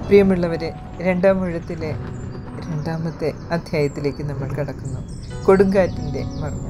പ്രിയമുള്ളവരെ രണ്ടാം മുഴത്തിലെ രണ്ടാമത്തെ അധ്യായത്തിലേക്ക് നമ്മൾ കടക്കുന്നു കൊടുങ്കാറ്റിൻ്റെ മർമ്മം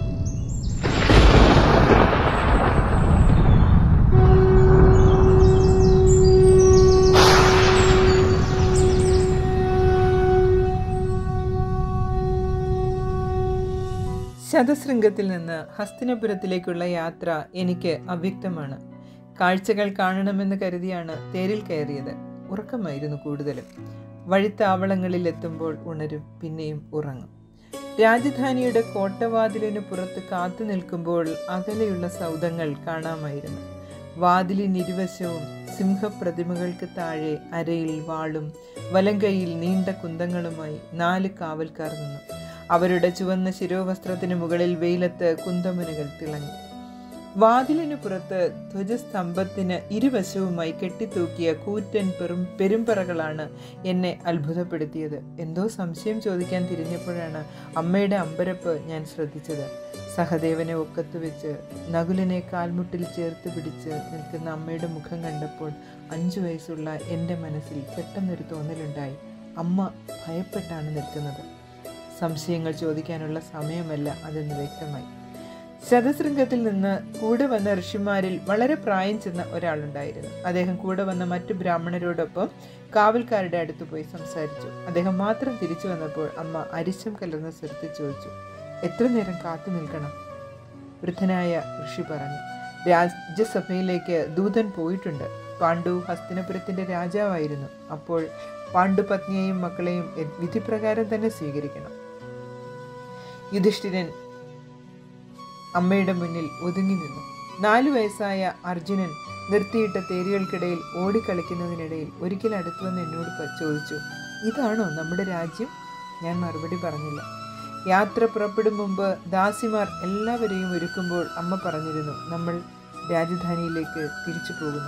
ശതശൃംഗത്തിൽ നിന്ന് ഹസ്തിനപുരത്തിലേക്കുള്ള യാത്ര എനിക്ക് അവ്യക്തമാണ് കാഴ്ചകൾ കാണണമെന്ന് കരുതിയാണ് തേരിൽ കയറിയത് ഉറക്കമായിരുന്നു കൂടുതലും വഴിത്താവളങ്ങളിൽ എത്തുമ്പോൾ ഉണരും പിന്നെയും ഉറങ്ങും രാജധാനിയുടെ കോട്ടവാതിലിന് പുറത്ത് കാത്തു നിൽക്കുമ്പോൾ അകലെയുള്ള സൗധങ്ങൾ കാണാമായിരുന്നു വാതിലിനിരുവശവും സിംഹപ്രതിമകൾക്ക് താഴെ അരയിൽ വാളും വലങ്കയിൽ നീണ്ട കുന്തങ്ങളുമായി നാല് കാവൽക്കാർ നിന്നു അവരുടെ ചുവന്ന ശിരോവസ്ത്രത്തിന് മുകളിൽ വെയിലത്ത് കുന്തമുനകൾ തിളങ്ങി വാതിലിനു പുറത്ത് ധ്വജസ്തംഭത്തിന് ഇരുവശവുമായി കെട്ടിത്തൂക്കിയ കൂറ്റൻ പെരും പെരുമ്പറകളാണ് എന്നെ അത്ഭുതപ്പെടുത്തിയത് എന്തോ സംശയം ചോദിക്കാൻ തിരിഞ്ഞപ്പോഴാണ് അമ്മയുടെ അമ്പരപ്പ് ഞാൻ ശ്രദ്ധിച്ചത് സഹദേവനെ ഒക്കത്ത് വെച്ച് നകുലിനെ കാൽമുട്ടിൽ ചേർത്ത് പിടിച്ച് നിൽക്കുന്ന അമ്മയുടെ മുഖം കണ്ടപ്പോൾ അഞ്ചു വയസ്സുള്ള എൻ്റെ മനസ്സിൽ പെട്ടെന്നൊരു തോന്നലുണ്ടായി അമ്മ ഭയപ്പെട്ടാണ് നിൽക്കുന്നത് സംശയങ്ങൾ ചോദിക്കാനുള്ള സമയമല്ല അതെന്ന് വ്യക്തമായി ശതശൃംഗത്തിൽ നിന്ന് കൂടെ വന്ന ഋഷിമാരിൽ വളരെ പ്രായം ചെന്ന ഒരാളുണ്ടായിരുന്നു അദ്ദേഹം കൂടെ വന്ന മറ്റു ബ്രാഹ്മണരോടൊപ്പം കാവൽക്കാരുടെ അടുത്ത് പോയി സംസാരിച്ചു അദ്ദേഹം മാത്രം തിരിച്ചു വന്നപ്പോൾ അമ്മ അരിശം കലർന്ന സ്വരത്തിൽ ചോദിച്ചു എത്ര നേരം കാത്തു നിൽക്കണം വൃദ്ധനായ ഋഷി പറഞ്ഞു രാജ്യസഭയിലേക്ക് ദൂതൻ പോയിട്ടുണ്ട് പാണ്ഡു ഹസ്തിനപുരത്തിന്റെ രാജാവായിരുന്നു അപ്പോൾ പാണ്ഡുപത്നിയെയും മക്കളെയും വിധിപ്രകാരം തന്നെ സ്വീകരിക്കണം യുധിഷ്ഠിരൻ അമ്മയുടെ മുന്നിൽ ഒതുങ്ങി നിന്നു നാലു വയസ്സായ അർജുനൻ നിർത്തിയിട്ട തേരുകൾക്കിടയിൽ ഓടിക്കളിക്കുന്നതിനിടയിൽ ഒരിക്കൽ അടുത്തു വന്ന് എന്നോട് ചോദിച്ചു ഇതാണോ നമ്മുടെ രാജ്യം ഞാൻ മറുപടി പറഞ്ഞില്ല യാത്ര പുറപ്പെടും മുമ്പ് ദാസിമാർ എല്ലാവരെയും ഒരുക്കുമ്പോൾ അമ്മ പറഞ്ഞിരുന്നു നമ്മൾ രാജധാനിയിലേക്ക് തിരിച്ചു പോകുന്നു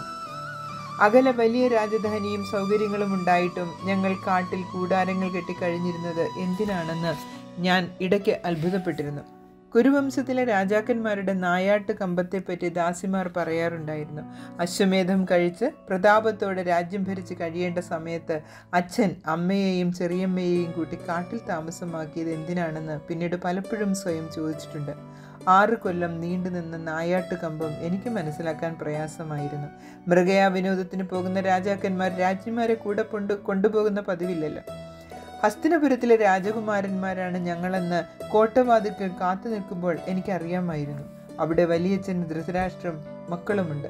അകലെ വലിയ രാജധാനിയും സൗകര്യങ്ങളും ഉണ്ടായിട്ടും ഞങ്ങൾ കാട്ടിൽ കൂടാരങ്ങൾ കെട്ടിക്കഴിഞ്ഞിരുന്നത് എന്തിനാണെന്ന് ഞാൻ ഇടയ്ക്ക് അത്ഭുതപ്പെട്ടിരുന്നു കുരുവംശത്തിലെ രാജാക്കന്മാരുടെ നായാട്ട് കമ്പത്തെപ്പറ്റി ദാസിമാർ പറയാറുണ്ടായിരുന്നു അശ്വമേധം കഴിച്ച് പ്രതാപത്തോടെ രാജ്യം ഭരിച്ച് കഴിയേണ്ട സമയത്ത് അച്ഛൻ അമ്മയെയും ചെറിയമ്മയെയും കൂട്ടി കാട്ടിൽ താമസമാക്കിയത് എന്തിനാണെന്ന് പിന്നീട് പലപ്പോഴും സ്വയം ചോദിച്ചിട്ടുണ്ട് ആറ് കൊല്ലം നീണ്ടുനിന്ന നായാട്ട് കമ്പം എനിക്ക് മനസ്സിലാക്കാൻ പ്രയാസമായിരുന്നു മൃഗയാ വിനോദത്തിന് പോകുന്ന രാജാക്കന്മാർ രാജ്യന്മാരെ കൂടെ കൊണ്ട് കൊണ്ടുപോകുന്ന പതിവില്ലല്ലോ ഹസ്തിനപുരത്തിലെ രാജകുമാരന്മാരാണ് ഞങ്ങളെന്ന് കോട്ടവാതിൽക്കൽ കാത്തു നിൽക്കുമ്പോൾ എനിക്കറിയാമായിരുന്നു അവിടെ വലിയച്ഛൻ ധൃതരാഷ്ട്രം മക്കളുമുണ്ട്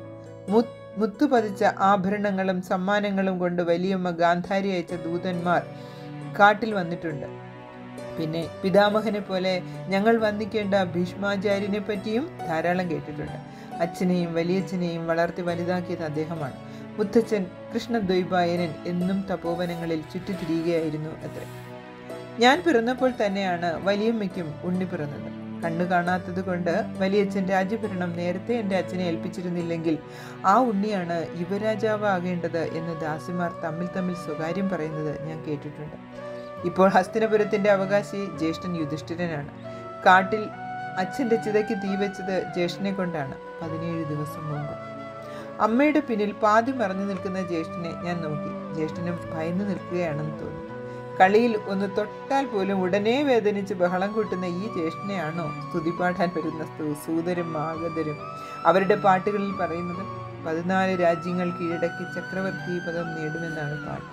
മുത്തു പതിച്ച ആഭരണങ്ങളും സമ്മാനങ്ങളും കൊണ്ട് വലിയമ്മ ഗാന്ധാരി അയച്ച ദൂതന്മാർ കാട്ടിൽ വന്നിട്ടുണ്ട് പിന്നെ പിതാമഹനെ പോലെ ഞങ്ങൾ വന്ദിക്കേണ്ട ഭീഷ്മാചാര്യനെ പറ്റിയും ധാരാളം കേട്ടിട്ടുണ്ട് അച്ഛനെയും വലിയച്ഛനെയും വളർത്തി വലുതാക്കിയത് അദ്ദേഹമാണ് മുത്തച്ഛൻ കൃഷ്ണദ്വൈപായനൻ എന്നും തപോവനങ്ങളിൽ ചുറ്റിത്തിരിയുകയായിരുന്നു അത്രേ ഞാൻ പിറന്നപ്പോൾ തന്നെയാണ് വലിയമ്മയ്ക്കും ഉണ്ണി പിറന്നത് കണ്ണു കാണാത്തത് കൊണ്ട് വലിയച്ഛൻ രാജ്യഭരണം നേരത്തെ എൻ്റെ അച്ഛനെ ഏൽപ്പിച്ചിരുന്നില്ലെങ്കിൽ ആ ഉണ്ണിയാണ് യുവരാജാവ് ആകേണ്ടത് എന്ന് ദാസിമാർ തമ്മിൽ തമ്മിൽ സ്വകാര്യം പറയുന്നത് ഞാൻ കേട്ടിട്ടുണ്ട് ഇപ്പോൾ ഹസ്തിനപുരത്തിന്റെ അവകാശി ജ്യേഷ്ഠൻ യുധിഷ്ഠിരനാണ് കാട്ടിൽ അച്ഛൻ്റെ ചിതയ്ക്ക് തീ വെച്ചത് ജ്യേഷ്ഠനെ കൊണ്ടാണ് പതിനേഴ് ദിവസം മുമ്പ് അമ്മയുടെ പിന്നിൽ പാതി മറഞ്ഞു നിൽക്കുന്ന ജ്യേഷ്ഠനെ ഞാൻ നോക്കി ജ്യേഷ്ഠന് ഭയന്നു നിൽക്കുകയാണെന്ന് തോന്നി കളിയിൽ ഒന്ന് തൊട്ടാൽ പോലും ഉടനെ വേദനിച്ച് ബഹളം കൂട്ടുന്ന ഈ ജ്യേഷ്ഠനെയാണോ സ്തുതി പാടാൻ വരുന്ന സൂതരും മാഗതരും അവരുടെ പാട്ടുകളിൽ പറയുന്നത് പതിനാല് രാജ്യങ്ങൾ കീഴടക്കി ചക്രവർത്തി പദം നേടുമെന്നാണ് പാട്ട്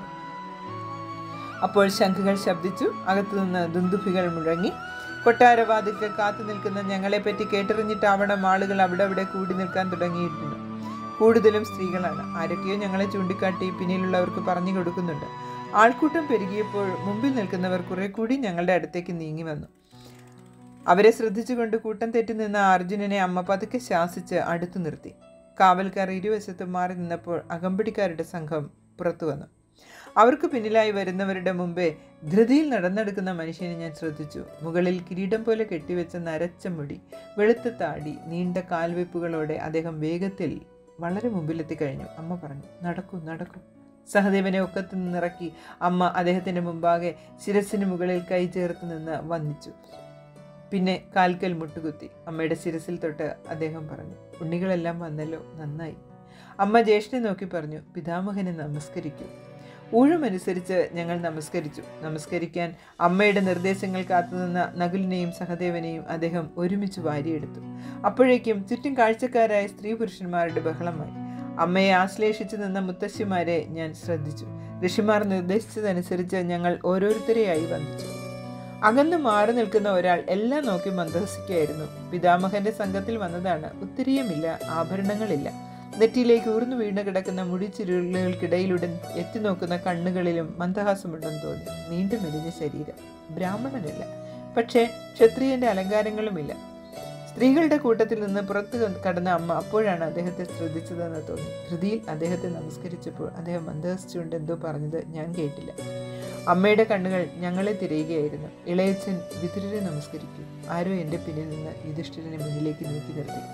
അപ്പോൾ ശംഖുകൾ ശബ്ദിച്ചു അകത്തുനിന്ന് ദുന്ദുഭികൾ മുഴങ്ങി കൊട്ടാരവാതിൽക്ക് കാത്തു നിൽക്കുന്ന ഞങ്ങളെപ്പറ്റി കേട്ടറിഞ്ഞിട്ടാവണം ആളുകൾ അവിടെ അവിടെ കൂടി നിൽക്കാൻ തുടങ്ങിയിട്ടുണ്ട് കൂടുതലും സ്ത്രീകളാണ് ആരൊക്കെയോ ഞങ്ങളെ ചൂണ്ടിക്കാട്ടി പിന്നിലുള്ളവർക്ക് പറഞ്ഞു കൊടുക്കുന്നുണ്ട് ആൾക്കൂട്ടം പെരുകിയപ്പോൾ മുമ്പിൽ നിൽക്കുന്നവർ കുറെ കൂടി ഞങ്ങളുടെ അടുത്തേക്ക് നീങ്ങി വന്നു അവരെ ശ്രദ്ധിച്ചുകൊണ്ട് കൂട്ടം തെറ്റി നിന്ന അർജുനനെ അമ്മ പതുക്കെ ശാസിച്ച് അടുത്തു നിർത്തി കാവൽക്കാർ ഇരുവശത്തും മാറി നിന്നപ്പോൾ അകമ്പടിക്കാരുടെ സംഘം പുറത്തു വന്നു അവർക്ക് പിന്നിലായി വരുന്നവരുടെ മുമ്പേ ധൃതിയിൽ നടന്നെടുക്കുന്ന മനുഷ്യനെ ഞാൻ ശ്രദ്ധിച്ചു മുകളിൽ കിരീടം പോലെ കെട്ടിവെച്ച നരച്ച മുടി വെളുത്ത താടി നീണ്ട കാൽവെപ്പുകളോടെ അദ്ദേഹം വേഗത്തിൽ വളരെ മുമ്പിലെത്തി കഴിഞ്ഞു അമ്മ പറഞ്ഞു നടക്കൂ നടക്കൂ സഹദേവനെ ഒക്കത്ത് നിന്നിറക്കി അമ്മ അദ്ദേഹത്തിൻ്റെ മുമ്പാകെ ശിരസിന് മുകളിൽ കൈ ചേർത്ത് നിന്ന് വന്നിച്ചു പിന്നെ കാൽക്കൽ മുട്ടുകുത്തി അമ്മയുടെ ശിരസിൽ തൊട്ട് അദ്ദേഹം പറഞ്ഞു ഉണ്ണികളെല്ലാം വന്നല്ലോ നന്നായി അമ്മ ജ്യേഷ്ഠനെ നോക്കി പറഞ്ഞു പിതാമഹനെ നമസ്കരിക്കൂ ഊഴമനുസരിച്ച് ഞങ്ങൾ നമസ്കരിച്ചു നമസ്കരിക്കാൻ അമ്മയുടെ നിർദ്ദേശങ്ങൾ കാത്തുനിന്ന നകുലിനെയും സഹദേവനെയും അദ്ദേഹം ഒരുമിച്ച് വാരിയെടുത്തു അപ്പോഴേക്കും ചുറ്റും കാഴ്ചക്കാരായ സ്ത്രീ പുരുഷന്മാരുടെ ബഹളമായി അമ്മയെ ആശ്ലേഷിച്ചു നിന്ന മുത്തശ്ശിമാരെ ഞാൻ ശ്രദ്ധിച്ചു ഋഷിമാർ നിർദ്ദേശിച്ചതനുസരിച്ച് ഞങ്ങൾ ഓരോരുത്തരെയായി വന്ദിച്ചു അകന്ന് മാറി നിൽക്കുന്ന ഒരാൾ എല്ലാം നോക്കി മന്ദഹസിക്കുകയായിരുന്നു പിതാമഹന്റെ സംഘത്തിൽ വന്നതാണ് ഉത്തരീയമില്ല ആഭരണങ്ങളില്ല നെറ്റിയിലേക്ക് ഊർന്നു വീണ് കിടക്കുന്ന മുടിച്ചിരുളുകൾക്കിടയിലൂടെ എത്തി നോക്കുന്ന കണ്ണുകളിലും മന്ദഹാസമുണ്ടെന്ന് തോന്നി നീണ്ടു മെലിഞ്ഞ ശരീരം ബ്രാഹ്മണനല്ല പക്ഷേ ക്ഷത്രിയന്റെ അലങ്കാരങ്ങളുമില്ല സ്ത്രീകളുടെ കൂട്ടത്തിൽ നിന്ന് പുറത്തു കടന്ന അമ്മ അപ്പോഴാണ് അദ്ദേഹത്തെ ശ്രദ്ധിച്ചതെന്ന് തോന്നി ധൃതിയിൽ അദ്ദേഹത്തെ നമസ്കരിച്ചപ്പോൾ അദ്ദേഹം മന്ദഹസിച്ചുകൊണ്ട് എന്തോ പറഞ്ഞത് ഞാൻ കേട്ടില്ല അമ്മയുടെ കണ്ണുകൾ ഞങ്ങളെ തിരയുകയായിരുന്നു ഇളയച്ചൻ വിതുരരെ നമസ്കരിക്കൂ ആരോ എൻ്റെ പിന്നിൽ നിന്ന് യുധിഷ്ഠിരനെ മുന്നിലേക്ക് നീക്കി നിർത്തി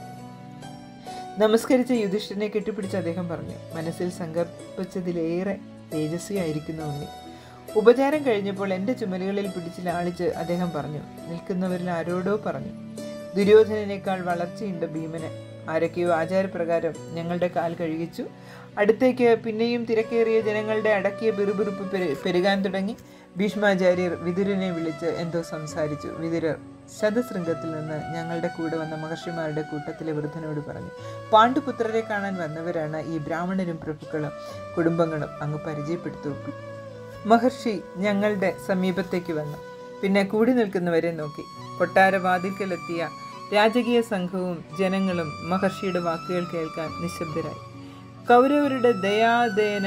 നമസ്കരിച്ച യുധിഷ്ഠിരനെ കെട്ടിപ്പിടിച്ച് അദ്ദേഹം പറഞ്ഞു മനസ്സിൽ സങ്കല്പിച്ചതിലേറെ തേജസ്വിയായിരിക്കുന്നു ഉണ്ണി ഉപചാരം കഴിഞ്ഞപ്പോൾ എൻ്റെ ചുമലുകളിൽ പിടിച്ച് ലാളിച്ച് അദ്ദേഹം പറഞ്ഞു നിൽക്കുന്നവരിൽ ആരോടോ പറഞ്ഞു ദുര്യോധനനേക്കാൾ വളർച്ചയുണ്ട് ഭീമന് ആരൊക്കെയോ ആചാരപ്രകാരം ഞങ്ങളുടെ കാൽ കഴുകിച്ചു അടുത്തേക്ക് പിന്നെയും തിരക്കേറിയ ജനങ്ങളുടെ അടക്കിയ പിറുപിറുപ്പ് പെരു പെരുകാൻ തുടങ്ങി ഭീഷ്മാചാര്യർ വിതുരനെ വിളിച്ച് എന്തോ സംസാരിച്ചു വിതുരർ ശതശൃംഗത്തിൽ നിന്ന് ഞങ്ങളുടെ കൂടെ വന്ന മഹർഷിമാരുടെ കൂട്ടത്തിലെ വൃദ്ധനോട് പറഞ്ഞു പാണ്ഡുപുത്രരെ കാണാൻ വന്നവരാണ് ഈ ബ്രാഹ്മണരും പ്രഭുക്കളും കുടുംബങ്ങളും അങ്ങ് പരിചയപ്പെടുത്തു മഹർഷി ഞങ്ങളുടെ സമീപത്തേക്ക് വന്നു പിന്നെ കൂടി നിൽക്കുന്നവരെ നോക്കി കൊട്ടാരവാതിൽക്കലെത്തിയ രാജകീയ സംഘവും ജനങ്ങളും മഹർഷിയുടെ വാക്കുകൾ കേൾക്കാൻ നിശബ്ദരായി കൗരവരുടെ ദയാദയന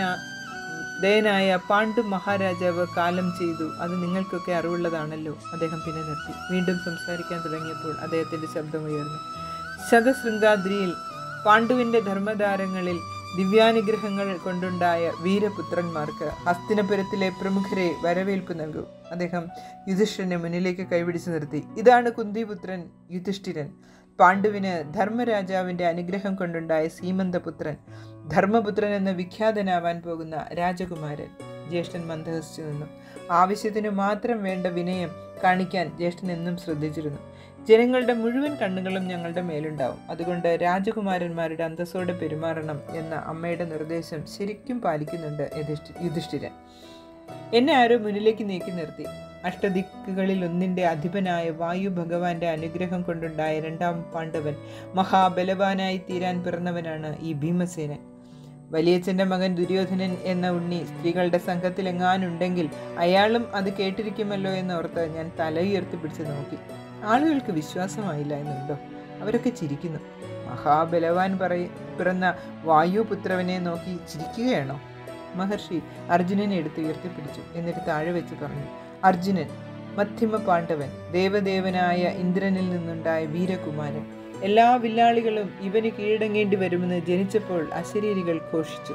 ദയനായ പാണ്ഡു മഹാരാജാവ് കാലം ചെയ്തു അത് നിങ്ങൾക്കൊക്കെ അറിവുള്ളതാണല്ലോ അദ്ദേഹം പിന്നെ നിർത്തി വീണ്ടും സംസാരിക്കാൻ തുടങ്ങിയപ്പോൾ അദ്ദേഹത്തിൻ്റെ ശബ്ദമുയർന്നു ശതശൃംഗാദ്രിയിൽ പാണ്ഡുവിൻ്റെ ധർമ്മധാരങ്ങളിൽ ദിവ്യാനുഗ്രഹങ്ങൾ കൊണ്ടുണ്ടായ വീരപുത്രന്മാർക്ക് ഹസ്തിനപുരത്തിലെ പ്രമുഖരെ വരവേൽപ്പ് നൽകൂ അദ്ദേഹം യുധിഷ്ഠിരനെ മുന്നിലേക്ക് കൈപിടിച്ചു നിർത്തി ഇതാണ് കുന്തിപുത്രൻ യുധിഷ്ഠിരൻ പാണ്ഡുവിന് ധർമ്മരാജാവിൻ്റെ അനുഗ്രഹം കൊണ്ടുണ്ടായ സീമന്തപുത്രൻ ധർമ്മപുത്രൻ എന്ന് വിഖ്യാതനാവാൻ പോകുന്ന രാജകുമാരൻ ജ്യേഷ്ഠൻ മന്ദഹസിച്ചു നിന്നു ആവശ്യത്തിന് മാത്രം വേണ്ട വിനയം കാണിക്കാൻ ജ്യേഷ്ഠൻ എന്നും ശ്രദ്ധിച്ചിരുന്നു ജനങ്ങളുടെ മുഴുവൻ കണ്ണുകളും ഞങ്ങളുടെ മേലുണ്ടാവും അതുകൊണ്ട് രാജകുമാരന്മാരുടെ അന്തസ്സോടെ പെരുമാറണം എന്ന അമ്മയുടെ നിർദ്ദേശം ശരിക്കും പാലിക്കുന്നുണ്ട് യുധിഷ്ഠി യുധിഷ്ഠിരൻ എന്നെ ആരോ മുന്നിലേക്ക് നീക്കി നിർത്തി അഷ്ടദിക്കുകളിൽ ഒന്നിൻ്റെ അധിപനായ വായു ഭഗവാന്റെ അനുഗ്രഹം കൊണ്ടുണ്ടായ രണ്ടാം പാണ്ഡവൻ മഹാബലവാനായി തീരാൻ പിറന്നവനാണ് ഈ ഭീമസേനൻ വലിയച്ഛൻ്റെ മകൻ ദുര്യോധനൻ എന്ന ഉണ്ണി സ്ത്രീകളുടെ സംഘത്തിലെങ്ങാനുണ്ടെങ്കിൽ അയാളും അത് കേട്ടിരിക്കുമല്ലോ എന്നോർത്ത് ഞാൻ തല ഉയർത്തി പിടിച്ച് നോക്കി ആളുകൾക്ക് വിശ്വാസമായില്ല എന്നുണ്ടോ അവരൊക്കെ ചിരിക്കുന്നു മഹാബലവാൻ പറയ പിറന്ന വായുപുത്രവനെ നോക്കി ചിരിക്കുകയാണോ മഹർഷി അർജുനനെ എടുത്ത് ഉയർത്തിപ്പിടിച്ചു എന്നിട്ട് താഴെ വെച്ച് പറഞ്ഞു അർജുനൻ മധ്യമ പാണ്ഡവൻ ദേവദേവനായ ഇന്ദ്രനിൽ നിന്നുണ്ടായ വീരകുമാരൻ എല്ലാ വില്ലാളികളും ഇവന് കീഴടങ്ങേണ്ടി വരുമെന്ന് ജനിച്ചപ്പോൾ അശരീരികൾ ഘോഷിച്ചു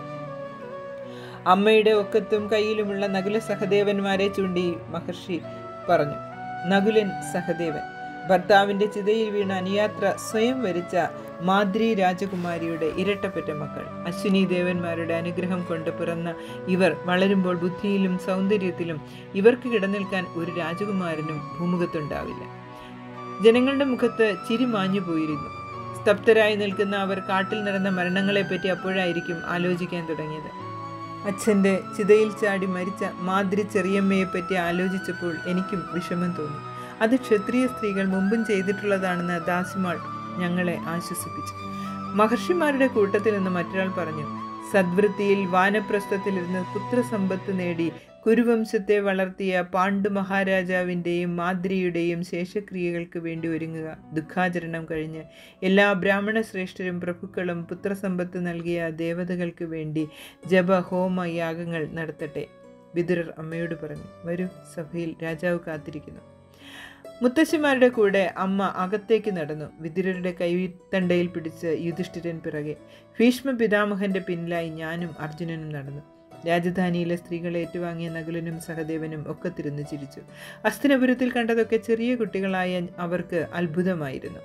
അമ്മയുടെ ഒക്കത്തും കയ്യിലുമുള്ള നകുല സഹദേവന്മാരെ ചൂണ്ടി മഹർഷി പറഞ്ഞു നകുലൻ സഹദേവൻ ഭർത്താവിന്റെ ചിതയിൽ വീണ അനുയാത്ര സ്വയം വരിച്ച മാദ്രി രാജകുമാരിയുടെ ഇരട്ടപ്പറ്റ മക്കൾ അശ്വിനി ദേവന്മാരുടെ അനുഗ്രഹം കൊണ്ട് പിറന്ന ഇവർ വളരുമ്പോൾ ബുദ്ധിയിലും സൗന്ദര്യത്തിലും ഇവർക്ക് കിടനിൽക്കാൻ ഒരു രാജകുമാരനും ഭൂമുഖത്തുണ്ടാവില്ല ജനങ്ങളുടെ മുഖത്ത് ചിരി മാഞ്ഞു പോയിരുന്നു സ്തബ്ധരായി നിൽക്കുന്ന അവർ കാട്ടിൽ നടന്ന മരണങ്ങളെപ്പറ്റി അപ്പോഴായിരിക്കും ആലോചിക്കാൻ തുടങ്ങിയത് അച്ഛൻ്റെ ചിതയിൽ ചാടി മരിച്ച മാതിരി ചെറിയമ്മയെപ്പറ്റി ആലോചിച്ചപ്പോൾ എനിക്കും വിഷമം തോന്നി അത് ക്ഷത്രിയ സ്ത്രീകൾ മുമ്പും ചെയ്തിട്ടുള്ളതാണെന്ന് ദാസിമാൾ ഞങ്ങളെ ആശ്വസിപ്പിച്ചു മഹർഷിമാരുടെ കൂട്ടത്തിൽ നിന്ന് മറ്റൊരാൾ പറഞ്ഞു സദ്വൃത്തിയിൽ വാനപ്രസ്ഥത്തിലിരുന്ന് പുത്രസമ്പത്ത് നേടി കുരുവംശത്തെ വളർത്തിയ പാണ്ഡു മഹാരാജാവിൻ്റെയും മാദ്രിയുടെയും ശേഷക്രിയകൾക്ക് വേണ്ടി ഒരുങ്ങുക ദുഃഖാചരണം കഴിഞ്ഞ് എല്ലാ ബ്രാഹ്മണ ശ്രേഷ്ഠരും പ്രഭുക്കളും പുത്രസമ്പത്ത് നൽകിയ ദേവതകൾക്ക് വേണ്ടി ജപ ഹോമ യാഗങ്ങൾ നടത്തട്ടെ വിതുരർ അമ്മയോട് പറഞ്ഞു വരൂ സഭയിൽ രാജാവ് കാത്തിരിക്കുന്നു മുത്തശ്ശിമാരുടെ കൂടെ അമ്മ അകത്തേക്ക് നടന്നു വിതുരരുടെ കൈത്തണ്ടയിൽ പിടിച്ച് യുധിഷ്ഠിരൻ പിറകെ ഭീഷ്മ പിതാമഹന്റെ പിന്നിലായി ഞാനും അർജുനനും നടന്നു രാജധാനിയിലെ സ്ത്രീകളെ ഏറ്റുവാങ്ങിയ നകുലനും സഹദേവനും ഒക്കെ തിരുന്നു ചിരിച്ചു അസ്തിനപുരത്തിൽ കണ്ടതൊക്കെ ചെറിയ കുട്ടികളായ അവർക്ക് അത്ഭുതമായിരുന്നു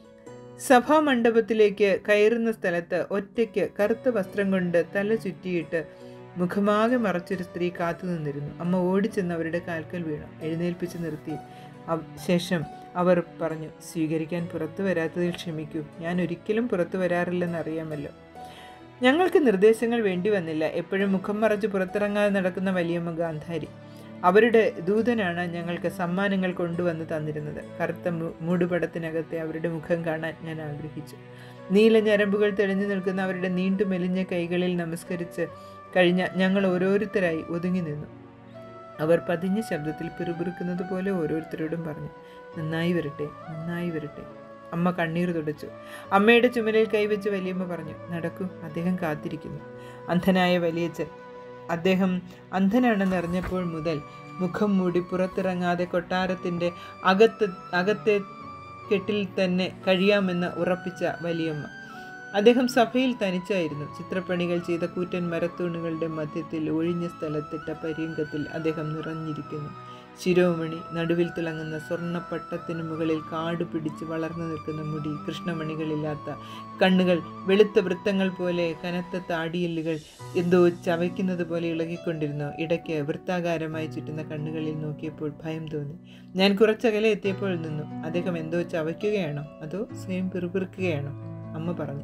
സഭാമണ്ഡപത്തിലേക്ക് കയറുന്ന സ്ഥലത്ത് ഒറ്റയ്ക്ക് കറുത്ത വസ്ത്രം കൊണ്ട് തല ചുറ്റിയിട്ട് മുഖമാകെ മറച്ചൊരു സ്ത്രീ കാത്തു നിന്നിരുന്നു അമ്മ ഓടിച്ചെന്ന് അവരുടെ കാൽക്കൽ വീണു എഴുന്നേൽപ്പിച്ച് നിർത്തി ശേഷം അവർ പറഞ്ഞു സ്വീകരിക്കാൻ പുറത്തു വരാത്തതിൽ ക്ഷമിക്കൂ ഞാൻ ഒരിക്കലും പുറത്തു വരാറില്ലെന്ന് അറിയാമല്ലോ ഞങ്ങൾക്ക് നിർദ്ദേശങ്ങൾ വേണ്ടി വന്നില്ല എപ്പോഴും മുഖം മറച്ച് പുറത്തിറങ്ങാതെ നടക്കുന്ന വലിയമ്മ ഗാന്ധാരി അവരുടെ ദൂതനാണ് ഞങ്ങൾക്ക് സമ്മാനങ്ങൾ കൊണ്ടുവന്ന് തന്നിരുന്നത് കറുത്ത മു- മൂടുപടത്തിനകത്തെ അവരുടെ മുഖം കാണാൻ ഞാൻ ആഗ്രഹിച്ചു നീല ഞരമ്പുകൾ തെളിഞ്ഞു നിൽക്കുന്ന അവരുടെ നീണ്ടു മെലിഞ്ഞ കൈകളിൽ നമസ്കരിച്ച് കഴിഞ്ഞ ഞങ്ങൾ ഓരോരുത്തരായി ഒതുങ്ങി നിന്നു അവർ പതിഞ്ഞ ശബ്ദത്തിൽ പിറുപിറുക്കുന്നത് പോലെ ഓരോരുത്തരോടും പറഞ്ഞു നന്നായി വരട്ടെ നന്നായി വരട്ടെ അമ്മ കണ്ണീർ തുടച്ചു അമ്മയുടെ ചുമലിൽ കൈവച്ച് വലിയമ്മ പറഞ്ഞു നടക്കൂ അദ്ദേഹം കാത്തിരിക്കുന്നു അന്ധനായ വലിയച്ഛൻ അദ്ദേഹം അന്ധനാണെന്ന് അറിഞ്ഞപ്പോൾ മുതൽ മുഖം മൂടി പുറത്തിറങ്ങാതെ കൊട്ടാരത്തിൻ്റെ അകത്ത് അകത്തെ കെട്ടിൽ തന്നെ കഴിയാമെന്ന് ഉറപ്പിച്ച വലിയമ്മ അദ്ദേഹം സഭയിൽ തനിച്ചായിരുന്നു ചിത്രപ്പണികൾ ചെയ്ത കൂറ്റൻ മരത്തൂണുകളുടെ മധ്യത്തിൽ ഒഴിഞ്ഞ സ്ഥലത്തിട്ട പര്യങ്കത്തിൽ അദ്ദേഹം നിറഞ്ഞിരിക്കുന്നു ശിരോമണി നടുവിൽ തിളങ്ങുന്ന സ്വർണ്ണപ്പട്ടത്തിനു മുകളിൽ കാട് പിടിച്ച് വളർന്നു നിൽക്കുന്ന മുടി കൃഷ്ണമണികളില്ലാത്ത കണ്ണുകൾ വെളുത്ത വൃത്തങ്ങൾ പോലെ കനത്ത താടിയെല്ലുകൾ എന്തോ ചവയ്ക്കുന്നത് പോലെ ഇളകിക്കൊണ്ടിരുന്നു ഇടയ്ക്ക് വൃത്താകാരമായി ചുറ്റുന്ന കണ്ണുകളിൽ നോക്കിയപ്പോൾ ഭയം തോന്നി ഞാൻ കുറച്ചകലെ എത്തിയപ്പോൾ നിന്നു അദ്ദേഹം എന്തോ ചവയ്ക്കുകയാണോ അതോ സ്വയം പിറുപിറുക്കുകയാണോ അമ്മ പറഞ്ഞു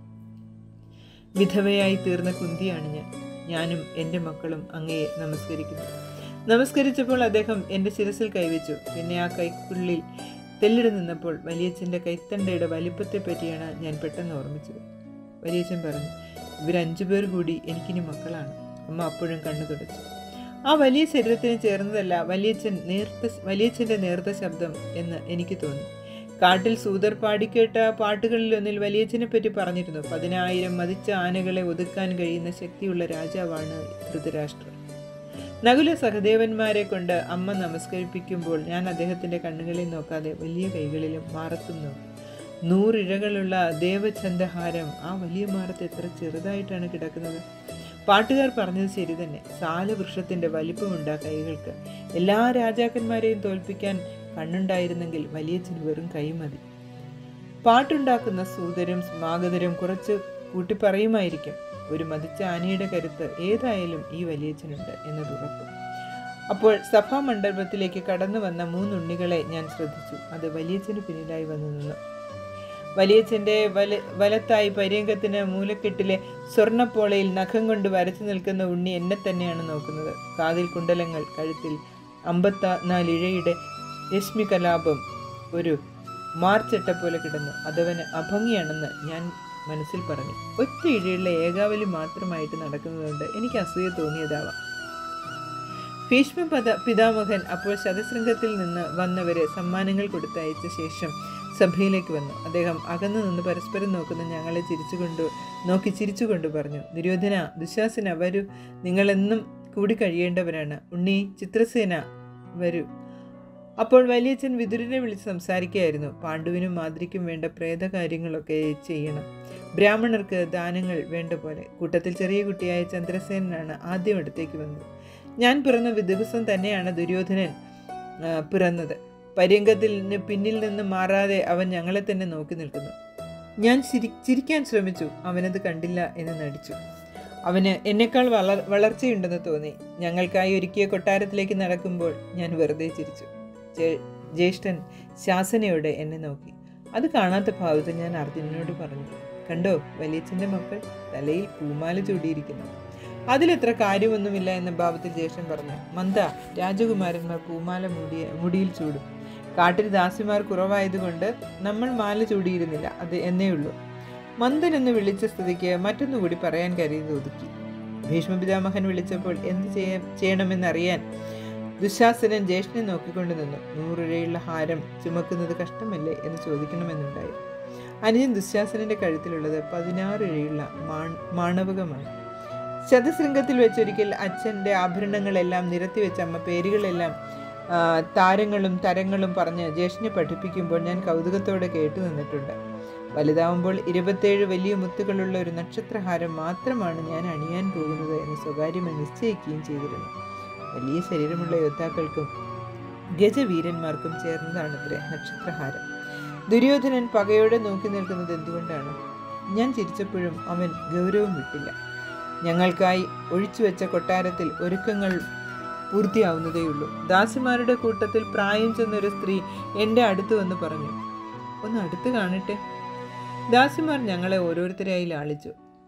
വിധവയായി തീർന്ന കുന്തിയാണ് ഞാൻ ഞാനും എൻ്റെ മക്കളും അങ്ങയെ നമസ്കരിക്കുന്നു നമസ്കരിച്ചപ്പോൾ അദ്ദേഹം എൻ്റെ ശിരസിൽ കൈവച്ചു പിന്നെ ആ കൈക്കുള്ളിൽ തെല്ലിട് നിന്നപ്പോൾ വലിയച്ഛൻ്റെ കൈത്തണ്ടയുടെ വലിപ്പത്തെ പറ്റിയാണ് ഞാൻ പെട്ടെന്ന് ഓർമ്മിച്ചത് വലിയച്ഛൻ പറഞ്ഞു ഇവരഞ്ചു പേർ കൂടി എനിക്കിനി മക്കളാണ് അമ്മ അപ്പോഴും കണ്ണു തുടച്ചു ആ വലിയ ശരീരത്തിന് ചേർന്നതല്ല വലിയച്ഛൻ നേർത്ത വലിയച്ഛൻ്റെ നേർത്ത ശബ്ദം എന്ന് എനിക്ക് തോന്നി കാട്ടിൽ സൂതർ പാടിക്കേട്ട പാട്ടുകളിലൊന്നിൽ വലിയച്ഛനെ പറ്റി പറഞ്ഞിരുന്നു പതിനായിരം മതിച്ച ആനകളെ ഒതുക്കാൻ കഴിയുന്ന ശക്തിയുള്ള രാജാവാണ് ധൃതരാഷ്ട്രം നകുല സഹദേവന്മാരെ കൊണ്ട് അമ്മ നമസ്കരിപ്പിക്കുമ്പോൾ ഞാൻ അദ്ദേഹത്തിൻ്റെ കണ്ണുകളിൽ നോക്കാതെ വലിയ കൈകളിലും മാറത്തും നോക്കി നൂറിഴകളുള്ള ദേവചന്ദഹാരം ആ വലിയ മാറത്ത് എത്ര ചെറുതായിട്ടാണ് കിടക്കുന്നത് പാട്ടുകാർ പറഞ്ഞത് ശരി തന്നെ സാലവൃക്ഷത്തിൻ്റെ വലിപ്പമുണ്ട് ആ കൈകൾക്ക് എല്ലാ രാജാക്കന്മാരെയും തോൽപ്പിക്കാൻ കണ്ണുണ്ടായിരുന്നെങ്കിൽ വലിയച്ഛന് വെറും കൈ മതി പാട്ടുണ്ടാക്കുന്ന സൂതരും സ്മാഗതരും കുറച്ച് കൂട്ടി പറയുമായിരിക്കും ഒരു മതിച്ച ആനയുടെ കരുത്ത് ഏതായാലും ഈ വലിയച്ഛനുണ്ട് എന്നത് ഉറപ്പ് അപ്പോൾ സഭാ മണ്ഡപത്തിലേക്ക് കടന്നു വന്ന മൂന്നുണ്ണികളെ ഞാൻ ശ്രദ്ധിച്ചു അത് വലിയച്ഛന് പിന്നിലായി വന്നു നിന്നു വലിയച്ഛൻ്റെ വല വലത്തായി പര്യങ്കത്തിന് മൂലക്കെട്ടിലെ സ്വർണ്ണപ്പോളയിൽ നഖം കൊണ്ട് വരച്ചു നിൽക്കുന്ന ഉണ്ണി എന്നെ തന്നെയാണ് നോക്കുന്നത് കാതിൽ കുണ്ടലങ്ങൾ കഴുത്തിൽ അമ്പത്ത നാലിഴയുടെ രശ്മി കലാപം ഒരു മാർച്ചട്ട പോലെ കിടന്നു അതവന് അഭംഗിയാണെന്ന് ഞാൻ മനസ്സിൽ പറഞ്ഞു ഒറ്റ ഇഴയുള്ള ഏകാവലി മാത്രമായിട്ട് നടക്കുന്നതുകൊണ്ട് എനിക്ക് അസൂയ തോന്നിയതാവാം ഭീഷ്മ പദ പിതാമഹൻ അപ്പോൾ ശതശൃംഗത്തിൽ നിന്ന് വന്നവരെ സമ്മാനങ്ങൾ കൊടുത്തയച്ച ശേഷം സഭയിലേക്ക് വന്നു അദ്ദേഹം അകന്നു നിന്ന് പരസ്പരം നോക്കുന്ന ഞങ്ങളെ ചിരിച്ചുകൊണ്ട് നോക്കി ചിരിച്ചുകൊണ്ട് പറഞ്ഞു ദുര്യോധന ദുശാസന വരൂ നിങ്ങളെന്നും കൂടി കഴിയേണ്ടവരാണ് ഉണ്ണി ചിത്രസേന വരൂ അപ്പോൾ വലിയച്ഛൻ വിതുരനെ വിളിച്ച് സംസാരിക്കുകയായിരുന്നു പാണ്ഡുവിനും മാതിരിക്കും വേണ്ട പ്രേതകാര്യങ്ങളൊക്കെ ചെയ്യണം ബ്രാഹ്മണർക്ക് ദാനങ്ങൾ വേണ്ട പോലെ കൂട്ടത്തിൽ ചെറിയ കുട്ടിയായ ചന്ദ്രസേനാണ് ആദ്യം അടുത്തേക്ക് വന്നത് ഞാൻ പിറന്ന ദിവസം തന്നെയാണ് ദുര്യോധനൻ ആ, പിറന്നത് പര്യങ്കത്തിൽ നിന്ന് പിന്നിൽ നിന്ന് മാറാതെ അവൻ ഞങ്ങളെ തന്നെ നോക്കി നിൽക്കുന്നു ഞാൻ ചിരി ചിരിക്കാൻ ശ്രമിച്ചു അവനത് കണ്ടില്ല എന്ന് നടിച്ചു അവന് എന്നെക്കാൾ വളർ വളർച്ചയുണ്ടെന്ന് തോന്നി ഞങ്ങൾക്കായി ഒരുക്കിയ കൊട്ടാരത്തിലേക്ക് നടക്കുമ്പോൾ ഞാൻ വെറുതെ ചിരിച്ചു ജേ- ജ്യേഷ്ഠൻ ശാസനയോടെ എന്നെ നോക്കി അത് കാണാത്ത ഭാവത്തിൽ ഞാൻ അർജുനനോട് പറഞ്ഞു കണ്ടോ വലിയച്ഛൻ്റെ മക്കൾ തലയിൽ പൂമാല ചൂടിയിരിക്കുന്നു അതിലെത്ര കാര്യമൊന്നുമില്ല എന്ന ഭാവത്തിൽ ജ്യേഷ്ഠൻ പറഞ്ഞു മന്ദ രാജകുമാരന്മാർ പൂമാല മുടിയ മുടിയിൽ ചൂടും കാട്ടിൽ ദാസിമാർ കുറവായതുകൊണ്ട് നമ്മൾ മാല ചൂടിയിരുന്നില്ല അത് എന്നേ ഉള്ളൂ മന്ദൻ എന്ന് വിളിച്ച സ്ഥിതിക്ക് മറ്റൊന്നുകൂടി പറയാൻ കരുതി ഒതുക്കി ഭീഷ്മപിതാമഹൻ വിളിച്ചപ്പോൾ എന്ത് ചെയ്യാ ചെയ്യണമെന്നറിയാൻ ദുശാസനൻ ജ്യേഷ്ഠനെ നോക്കിക്കൊണ്ട് നിന്നു നൂറിഴയുള്ള ഹാരം ചുമക്കുന്നത് കഷ്ടമല്ലേ എന്ന് ചോദിക്കണമെന്നുണ്ടായി അനുജൻ ദുശാസനന്റെ കഴുത്തിലുള്ളത് പതിനാറ് ഇഴയുള്ള മാൺ മാണവകമാണ് ശതശൃംഗത്തിൽ വെച്ചൊരിക്കൽ അച്ഛൻ്റെ ആഭരണങ്ങളെല്ലാം നിരത്തി വെച്ച അമ്മ പേരുകളെല്ലാം ആ, താരങ്ങളും തരങ്ങളും പറഞ്ഞ് ജ്യേഷ്ഠനെ പഠിപ്പിക്കുമ്പോൾ ഞാൻ കൗതുകത്തോടെ കേട്ടു നിന്നിട്ടുണ്ട് വലുതാവുമ്പോൾ ഇരുപത്തേഴ് വലിയ മുത്തുകളുള്ള ഒരു നക്ഷത്രഹാരം മാത്രമാണ് ഞാൻ അണിയാൻ പോകുന്നത് എന്ന് സ്വകാര്യമായി നിശ്ചയിക്കുകയും ചെയ്തിരുന്നു വലിയ ശരീരമുള്ള യോദ്ധാക്കൾക്കും ഗജവീരന്മാർക്കും ചേർന്നതാണത്രേ നക്ഷത്രഹാരം ദുര്യോധനൻ പകയോടെ നോക്കി നിൽക്കുന്നത് എന്തുകൊണ്ടാണ് ഞാൻ ചിരിച്ചപ്പോഴും അവൻ ഗൗരവം വിട്ടില്ല ഞങ്ങൾക്കായി ഒഴിച്ചുവെച്ച കൊട്ടാരത്തിൽ ഒരുക്കങ്ങൾ പൂർത്തിയാവുന്നതേയുള്ളൂ ദാസിമാരുടെ കൂട്ടത്തിൽ പ്രായം ചെന്നൊരു സ്ത്രീ എൻ്റെ അടുത്ത് വന്ന് പറഞ്ഞു ഒന്ന് അടുത്ത് കാണട്ടെ ദാസിമാർ ഞങ്ങളെ ഓരോരുത്തരായി ലാളിച്ചു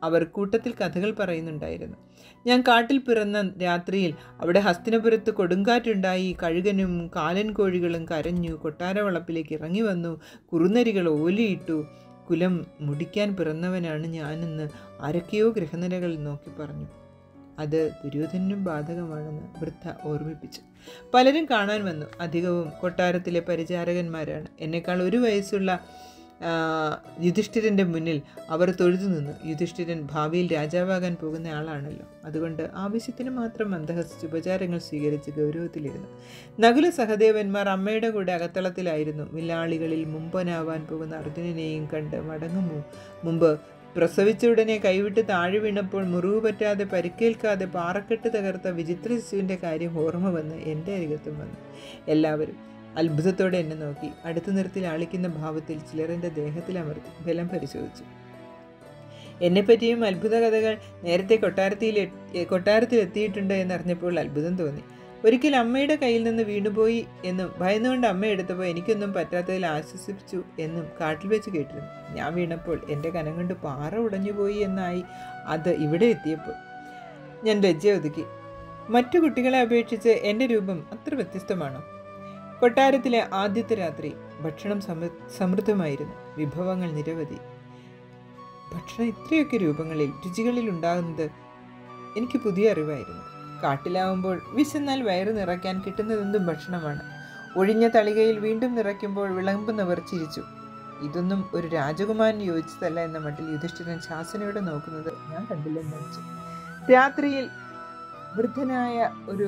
അവർ കൂട്ടത്തിൽ കഥകൾ പറയുന്നുണ്ടായിരുന്നു ഞാൻ കാട്ടിൽ പിറന്ന രാത്രിയിൽ അവിടെ ഹസ്തിനപുരത്ത് കൊടുങ്കാറ്റുണ്ടായി കഴുകനും കാലൻ കോഴികളും കരഞ്ഞു കൊട്ടാരവളപ്പിലേക്ക് ഇറങ്ങി വന്നു കുറുനരികൾ ഓലിയിട്ടു കുലം മുടിക്കാൻ പിറന്നവനാണ് ഞാനെന്ന് ആരൊക്കെയോ ഗ്രഹനിലകൾ നോക്കി പറഞ്ഞു അത് ദുര്യോധനും ബാധകമാണെന്ന് വൃദ്ധ ഓർമ്മിപ്പിച്ചു പലരും കാണാൻ വന്നു അധികവും കൊട്ടാരത്തിലെ പരിചാരകന്മാരാണ് എന്നെക്കാൾ ഒരു വയസ്സുള്ള ആ, യുധിഷ്ഠിരൻ്റെ മുന്നിൽ അവർ തൊഴുതു നിന്നു യുധിഷ്ഠിരൻ ഭാവിയിൽ രാജാവാകാൻ പോകുന്ന ആളാണല്ലോ അതുകൊണ്ട് ആവശ്യത്തിന് മാത്രം മന്ദഹസിച്ച് ഉപചാരങ്ങൾ സ്വീകരിച്ച് ഗൗരവത്തിലിരുന്നു നകുല സഹദേവന്മാർ അമ്മയുടെ കൂടെ അകത്തളത്തിലായിരുന്നു വില്ലാളികളിൽ മുമ്പനാവാൻ പോകുന്ന അർജുനനെയും കണ്ട് മടങ്ങുമു മുമ്പ് പ്രസവിച്ച ഉടനെ കൈവിട്ട് താഴെ വീണപ്പോൾ മുറിവ് പറ്റാതെ പരിക്കേൽക്കാതെ പാറക്കെട്ട് തകർത്ത വിചിത്ര ശിശുവിൻ്റെ കാര്യം ഓർമ്മ വന്ന് എൻ്റെ അരികത്തും വന്നു എല്ലാവരും അത്ഭുതത്തോടെ എന്നെ നോക്കി അടുത്തു നിർത്തി ലാളിക്കുന്ന ഭാവത്തിൽ ചിലർ എൻ്റെ ദേഹത്തിൽ അമർത്തി ബലം പരിശോധിച്ചു എന്നെപ്പറ്റിയും അത്ഭുത കഥകൾ നേരത്തെ കൊട്ടാരത്തിൽ കൊട്ടാരത്തിൽ എത്തിയിട്ടുണ്ട് എന്നറിഞ്ഞപ്പോൾ അത്ഭുതം തോന്നി ഒരിക്കൽ അമ്മയുടെ കയ്യിൽ നിന്ന് വീണുപോയി എന്നും ഭയന്നുകൊണ്ട് അമ്മ എടുത്തപ്പോൾ എനിക്കൊന്നും പറ്റാത്തതിൽ ആശ്വസിപ്പിച്ചു എന്നും കാട്ടിൽ വെച്ച് കേട്ടിരുന്നു ഞാൻ വീണപ്പോൾ എൻ്റെ കനം കൊണ്ട് പാറ ഉടഞ്ഞുപോയി എന്നായി അത് ഇവിടെ എത്തിയപ്പോൾ ഞാൻ ലജ്ജ ഒതുക്കി മറ്റു കുട്ടികളെ അപേക്ഷിച്ച് എൻ്റെ രൂപം അത്ര വ്യത്യസ്തമാണോ കൊട്ടാരത്തിലെ ആദ്യത്തെ രാത്രി ഭക്ഷണം സമൃ സമൃദ്ധമായിരുന്നു വിഭവങ്ങൾ നിരവധി ഭക്ഷണം ഇത്രയൊക്കെ രൂപങ്ങളിൽ രുചികളിൽ ഉണ്ടാകുന്നത് എനിക്ക് പുതിയ അറിവായിരുന്നു കാട്ടിലാവുമ്പോൾ വിശന്നാൽ വയറ് നിറയ്ക്കാൻ കിട്ടുന്നതെന്തും ഭക്ഷണമാണ് ഒഴിഞ്ഞ തളികയിൽ വീണ്ടും നിറയ്ക്കുമ്പോൾ വിളമ്പുന്നവർ ചിരിച്ചു ഇതൊന്നും ഒരു രാജകുമാരൻ യോജിച്ചതല്ല എന്ന മട്ടിൽ യുധിഷ്ഠിരൻ ശാസനയോടെ നോക്കുന്നത് ഞാൻ കണ്ടില്ലെന്ന് വെച്ചു രാത്രിയിൽ വൃദ്ധനായ ഒരു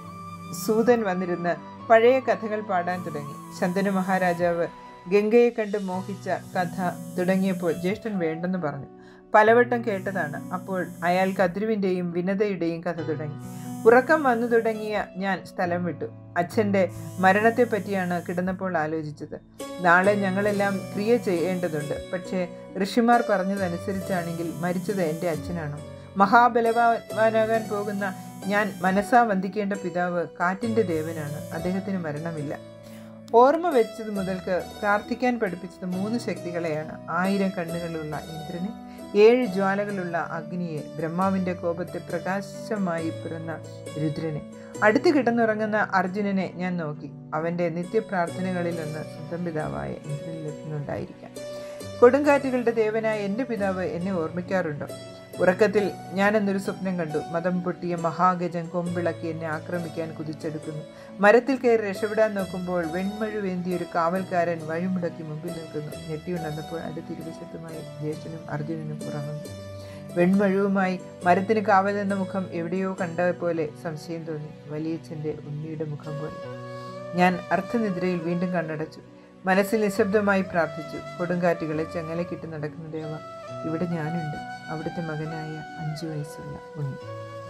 സൂതൻ വന്നിരുന്ന് പഴയ കഥകൾ പാടാൻ തുടങ്ങി ശന്തനു മഹാരാജാവ് ഗംഗയെ കണ്ട് മോഹിച്ച കഥ തുടങ്ങിയപ്പോൾ ജ്യേഷ്ഠൻ വേണ്ടെന്ന് പറഞ്ഞു പലവട്ടം കേട്ടതാണ് അപ്പോൾ അയാൾ കദ്രുവിൻ്റെയും വിനതയുടെയും കഥ തുടങ്ങി ഉറക്കം വന്നു തുടങ്ങിയ ഞാൻ സ്ഥലം വിട്ടു അച്ഛൻ്റെ മരണത്തെ പറ്റിയാണ് കിടന്നപ്പോൾ ആലോചിച്ചത് നാളെ ഞങ്ങളെല്ലാം ക്രിയ ചെയ്യേണ്ടതുണ്ട് പക്ഷേ ഋഷിമാർ പറഞ്ഞതനുസരിച്ചാണെങ്കിൽ മരിച്ചത് എൻ്റെ അച്ഛനാണോ മഹാബലവാനാകാൻ പോകുന്ന ഞാൻ മനസ്സാ വന്ദിക്കേണ്ട പിതാവ് കാറ്റിൻ്റെ ദേവനാണ് അദ്ദേഹത്തിന് മരണമില്ല ഓർമ്മ വെച്ചത് മുതൽക്ക് പ്രാർത്ഥിക്കാൻ പഠിപ്പിച്ചത് മൂന്ന് ശക്തികളെയാണ് ആയിരം കണ്ണുകളുള്ള ഇന്ദ്രനെ ഏഴ് ജ്വാലകളുള്ള അഗ്നിയെ ബ്രഹ്മാവിൻ്റെ കോപത്തെ പ്രകാശമായി പിറന്ന രുദ്രനെ അടുത്ത് കിടന്നുറങ്ങുന്ന അർജുനനെ ഞാൻ നോക്കി അവൻ്റെ നിത്യപ്രാർത്ഥനകളിൽ നിന്ന് സ്വന്തം പിതാവായ ഇന്ദ്രനിലെത്തുന്നുണ്ടായിരിക്കാം കൊടുങ്കാറ്റുകളുടെ ദേവനായ എൻ്റെ പിതാവ് എന്നെ ഓർമ്മിക്കാറുണ്ടോ ഉറക്കത്തിൽ ഞാനെന്നൊരു സ്വപ്നം കണ്ടു മതം പൊട്ടിയ മഹാഗജൻ കൊമ്പിളക്കി എന്നെ ആക്രമിക്കാൻ കുതിച്ചെടുക്കുന്നു മരത്തിൽ കയറി രക്ഷപ്പെടാൻ നോക്കുമ്പോൾ വെൺമഴുവേന്തിയ ഒരു കാവൽക്കാരൻ വഴിമുടക്കി മുമ്പിൽ നിൽക്കുന്നു ഞെട്ടിയുണർന്നപ്പോൾ അടുത്ത് ഇരുവശത്തുമായി ജ്യേഷ്ഠനും അർജുനനും ഉറങ്ങുന്നു വെൺമഴുവുമായി മരത്തിന് കാവൽ നിന്ന മുഖം എവിടെയോ കണ്ട പോലെ സംശയം തോന്നി വലിയച്ഛൻ്റെ ഉണ്ണിയുടെ മുഖം പോലെ ഞാൻ അർത്ഥനിദ്രയിൽ വീണ്ടും കണ്ണടച്ചു മനസ്സിൽ നിശബ്ദമായി പ്രാർത്ഥിച്ചു കൊടുങ്കാറ്റുകളെ ചെങ്ങലക്കിട്ട് നടക്കുന്ന ദേവ ഇവിടെ ഞാനുണ്ട് അവിടുത്തെ മകനായ അഞ്ചു വയസ്സുള്ള ഉണ്ണി